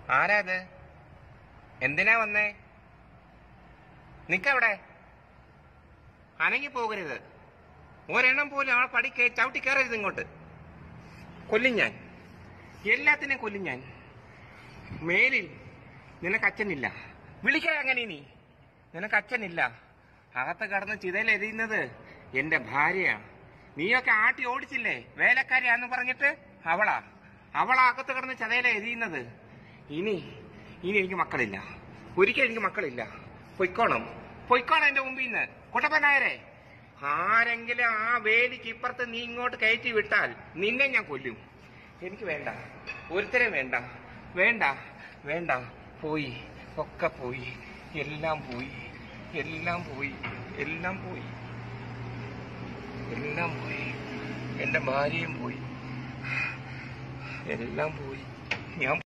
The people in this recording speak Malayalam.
ആരാ ഇത് എന്തിനാ വന്നേ നിക്കവിടെ അനങ്ങി പോകരുത് ഒരെണ്ണം പോലും ആ പടി കേ- ചവിട്ടി കയറരുത് ഇങ്ങോട്ട് കൊല്ലും ഞാൻ എല്ലാത്തിനെയും കൊല്ലും ഞാൻ മേലിൽ നിനക്ക് അച്ഛനില്ല വിളിക്കുക അങ്ങനെ നീ നിനക്ക് അച്ഛനില്ല അകത്ത് കടന്ന് ചിതയിൽ എരിയുന്നത് എന്റെ ഭാര്യയാ നീയൊക്കെ ആട്ടി ഓടിച്ചില്ലേ വേലക്കാരിയാന്ന് പറഞ്ഞിട്ട് അവളാ അവളാ അകത്ത് കിടന്ന് ചതയില എരിയുന്നത് ഇനി ഇനി എനിക്ക് മക്കളില്ല ഒരിക്കലും എനിക്ക് മക്കളില്ല പൊയ്ക്കോണം പൊയ്ക്കോണം എന്റെ മുമ്പിൽ നിന്ന് കുട്ടപ്പനായരെ ആരെങ്കിലും ആ വേലിക്ക് ഇപ്പുറത്ത് നീ ഇങ്ങോട്ട് കയറ്റി വിട്ടാൽ നിന്നെ ഞാൻ കൊല്ലും എനിക്ക് വേണ്ട ഒരുത്തരം വേണ്ട വേണ്ട വേണ്ട പോയി ഒക്കെ പോയി എല്ലാം പോയി എല്ലാം പോയി എല്ലാം പോയി എല്ലാം പോയി എന്റെ ഭാര്യയും പോയി എല്ലാം പോയി ഞാൻ